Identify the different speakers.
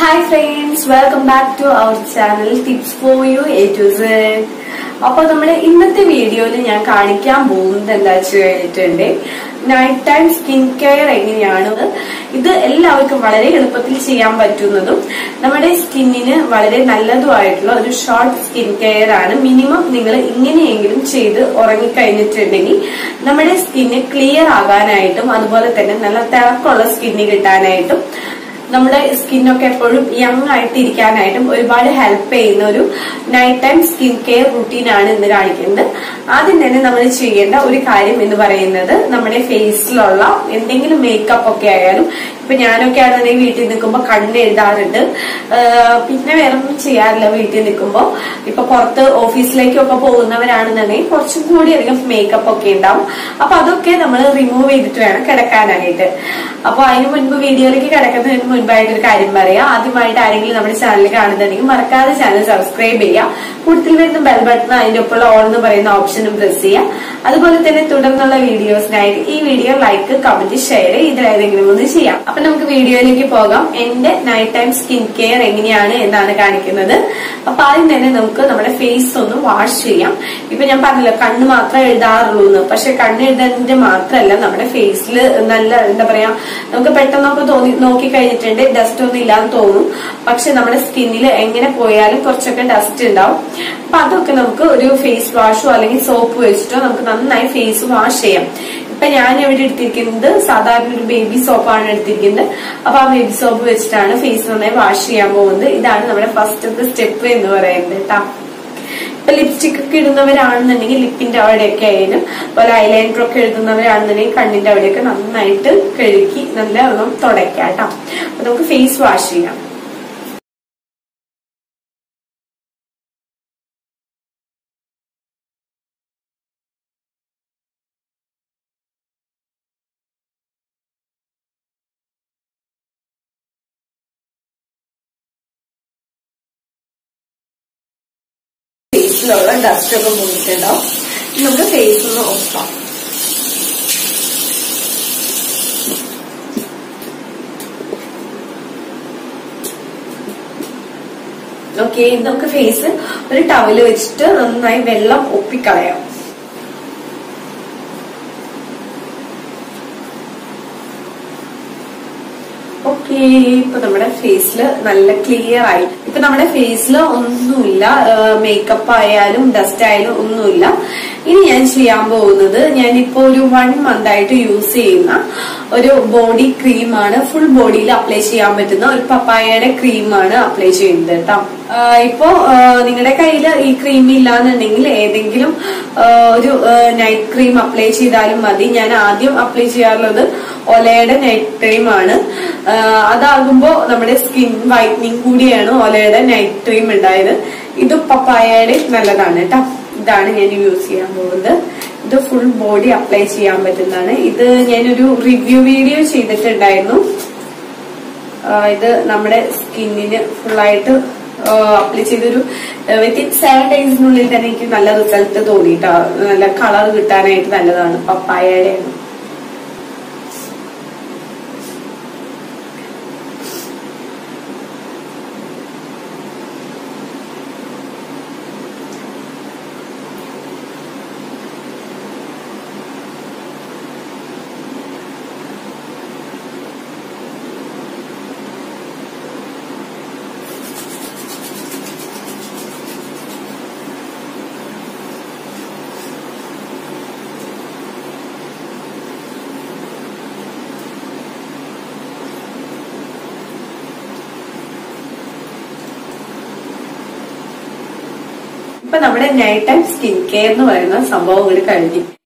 Speaker 1: hi friends welcome back to our channel tips for you A to Z അപ്പൊ നമ്മുടെ ഇന്നത്തെ വീഡിയോയിൽ ഞാൻ കാണിക്കാൻ പോകുന്നത് എന്താ വെച്ച് കഴിഞ്ഞിട്ടുണ്ട് നൈറ്റ് ടൈം സ്കിൻ കെയർ എങ്ങനെയാണ് ഇത് എല്ലാവർക്കും വളരെ എളുപ്പത്തിൽ ചെയ്യാൻ പറ്റുന്നതും നമ്മുടെ സ്കിന്നിന് വളരെ നല്ലതുമായിട്ടുള്ള ഒരു ഷോർട്ട് സ്കിൻ കെയർ ആണ് മിനിമം നിങ്ങൾ ഇങ്ങനെയെങ്കിലും ചെയ്ത് ഉറങ്ങിക്കഴിഞ്ഞിട്ടുണ്ടെങ്കിൽ നമ്മുടെ സ്കിന്ന് ക്ലിയർ ആകാനായിട്ടും അതുപോലെ തന്നെ നല്ല തിളക്കമുള്ള സ്കിന്ന് കിട്ടാനായിട്ടും നമ്മുടെ സ്കിന്നൊക്കെ എപ്പോഴും യങ് ആയിട്ട് ഇരിക്കാനായിട്ടും ഒരുപാട് ഹെൽപ്പ് ചെയ്യുന്ന ഒരു night time skin care routine ആണ് ഇന്ന് കാണിക്കുന്നത് ആദ്യം തന്നെ നമ്മൾ ചെയ്യേണ്ട ഒരു കാര്യം എന്ന് പറയുന്നത് നമ്മുടെ ഫേസിലുള്ള എന്തെങ്കിലും മേക്കപ്പ് ഒക്കെ ആയാലും ഇപ്പൊ ഞാനൊക്കെ ആണെന്നുണ്ടെങ്കിൽ വീട്ടിൽ നിൽക്കുമ്പോൾ കണ്ണ് എഴുതാറുണ്ട് ആഹ് പിന്നെ വേറെ ഒന്നും ചെയ്യാറില്ല വീട്ടിൽ നിൽക്കുമ്പോൾ ഇപ്പൊ പുറത്ത് ഓഫീസിലേക്കൊക്കെ പോകുന്നവരാണെന്നുണ്ടെങ്കിൽ കുറച്ചും കൂടി അധികം മേക്കപ്പ് ഒക്കെ ഉണ്ടാവും അപ്പൊ അതൊക്കെ നമ്മൾ റിമൂവ് ചെയ്തിട്ട് വേണം കിടക്കാനായിട്ട് അപ്പൊ അതിന് മുൻപ് വീഡിയോയിലേക്ക് കിടക്കുന്നതിന് മുൻപായിട്ട് ഒരു കാര്യം പറയാം ആദ്യമായിട്ട് ആരെങ്കിലും നമ്മുടെ ചാനൽ കാണുന്നുണ്ടെങ്കിൽ മറക്കാതെ ചാനൽ സബ്സ്ക്രൈബ് ചെയ്യുക കൂടുതൽ വരുന്ന ബെൽ ബട്ടൺ അതിന്റെ ഒപ്പമുള്ള ഓൾ എന്ന് പറയുന്ന ഓപ്ഷനും പ്രസ് ചെയ്യുക അതുപോലെ തന്നെ തുടർന്നുള്ള വീഡിയോസിനായിട്ട് ഈ വീഡിയോ ലൈക്ക് കമന്റ് ഷെയർ ഇതിലേതെങ്കിലും ഒന്ന് ചെയ്യാം അപ്പൊ നമുക്ക് വീഡിയോയിലേക്ക് പോകാം എന്റെ നൈറ്റ് ടൈം സ്കിൻ കെയർ എങ്ങനെയാണ് എന്നാണ് കാണിക്കുന്നത് അപ്പൊ ആദ്യം തന്നെ നമുക്ക് നമ്മുടെ ഫേസ് ഒന്ന് വാഷ് ചെയ്യാം ഇപ്പൊ ഞാൻ പറഞ്ഞല്ലോ കണ്ണ് മാത്രമേ എഴുതാറുള്ളൂ എന്ന് പക്ഷെ കണ്ണ് എഴുതുന്നതിന്റെ മാത്രമല്ല നമ്മുടെ ഫേസിൽ നല്ല എന്താ പറയാ നമുക്ക് പെട്ടെന്നൊക്കെ തോന്നി നോക്കി കഴിഞ്ഞിട്ടുണ്ട് ഡസ്റ്റ് ഒന്നും ഇല്ലാന്ന് തോന്നും പക്ഷെ നമ്മുടെ സ്കിന്നിൽ എങ്ങനെ പോയാലും കുറച്ചൊക്കെ ഡസ്റ്റ് ഉണ്ടാവും അപ്പൊ അതൊക്കെ നമുക്ക് ഒരു ഫേസ് വാഷോ അല്ലെങ്കിൽ സോപ്പ് വെച്ചിട്ടോ നമുക്ക് നന്നായി ഫേസ് വാഷ് ചെയ്യാം ഇപ്പൊ ഞാൻ ഇവിടെ എടുത്തിരിക്കുന്നത് സാധാരണ ഒരു ബേബി സോപ്പാണ് എടുത്തിരിക്കുന്നത് അപ്പൊ ആ ബേബി സോപ്പ് വെച്ചിട്ടാണ് ഫേസ് നന്നായി വാഷ് ചെയ്യാൻ പോകുന്നത് ഇതാണ് നമ്മുടെ ഫസ്റ്റത്തെ സ്റ്റെപ്പ് എന്ന് പറയുന്നത് കേട്ടോ ഇപ്പൊ ലിപ്സ്റ്റിക് ഒക്കെ ഇടുന്നവരാണെന്നുണ്ടെങ്കിൽ ലിപ്പിന്റെ അവിടെയൊക്കെ ആയാലും അതുപോലെ ഐലൈനർ ഒക്കെ എഴുതുന്നവരാണെന്നുണ്ടെങ്കിൽ കണ്ണിന്റെ അവിടെയൊക്കെ നന്നായിട്ട് കഴുകി നല്ല ഒന്നും തുടയ്ക്കാം കേട്ടോ അപ്പൊ നമുക്ക് ഫേസ് വാഷ് ചെയ്യാം ഫേസിലുള്ള ഡസ്റ്റ് ഒക്കെ പോയിട്ടുണ്ടാവും ഇനി നമുക്ക് ഫേസ് ഒന്ന് ഒപ്പാം ഓക്കെ നമുക്ക് ഫേസ് ഒരു ടവല് വെച്ചിട്ട് നന്നായി വെള്ളം ഒപ്പിക്കളയാം ഓക്കെ ഇപ്പൊ നമ്മുടെ ഫേസിൽ നല്ല ക്ലിയർ ആയി ഇപ്പൊ നമ്മുടെ ഫേസിൽ ഒന്നുമില്ല മേക്കപ്പ് ആയാലും ഡസ്റ്റ് ആയാലും ഒന്നുമില്ല ഇനി ഞാൻ ചെയ്യാൻ പോകുന്നത് ഞാനിപ്പോ ഒരു വൺ മന്ത് ആയിട്ട് യൂസ് ചെയ്യുന്ന ഒരു ബോഡി ക്രീമാണ് ഫുൾ ബോഡിയിൽ അപ്ലൈ ചെയ്യാൻ പറ്റുന്ന ഒരു പപ്പായയുടെ ക്രീമാണ് അപ്ലൈ ചെയ്യുന്നത് കേട്ടോ ഇപ്പോ നിങ്ങളുടെ കയ്യിൽ ഈ ക്രീം ഇല്ലാന്നുണ്ടെങ്കിൽ ഏതെങ്കിലും ആ, ഒരു നൈറ്റ് ക്രീം അപ്ലൈ ചെയ്താലും മതി ഞാൻ ആദ്യം അപ്ലൈ ചെയ്യാറുള്ളത് ഒലയുടെ നൈറ്റ് ക്രീം ആണ് ആ, അതാകുമ്പോ നമ്മുടെ സ്കിൻ വൈറ്റനിങ് കൂടിയാണ് ഒലയുടെ നൈറ്റ് ക്രീം ഉണ്ടായത് ഇത് പപ്പായയുടെ നല്ലതാണ് കേട്ടോ ഇതാണ് ഞാൻ യൂസ് ചെയ്യാൻ പോകുന്നത് ഇത് ഫുൾ ബോഡി അപ്ലൈ ചെയ്യാൻ പറ്റുന്നതാണ് ഇത് ഞാനൊരു റിവ്യൂ വീഡിയോ ചെയ്തിട്ടുണ്ടായിരുന്നു ആ, ഇത് നമ്മുടെ സ്കിന്നിന് ഫുള്ളായിട്ട് അപ്ലൈ ചെയ്തൊരു വിത്തിൻ സെവൻ ഡേയ്സിനുള്ളിൽ തന്നെ എനിക്ക് നല്ല റിസൾട്ട് തോന്നിയിട്ടാ നല്ല കളർ കിട്ടാനായിട്ട് നല്ലതാണ് പപ്പായയുടെ ഇപ്പൊ നമ്മുടെ നൈറ്റ് ടൈം സ്കിൻ കെയർ എന്ന് പറയുന്ന സംഭവം കൂടി കഴിഞ്ഞു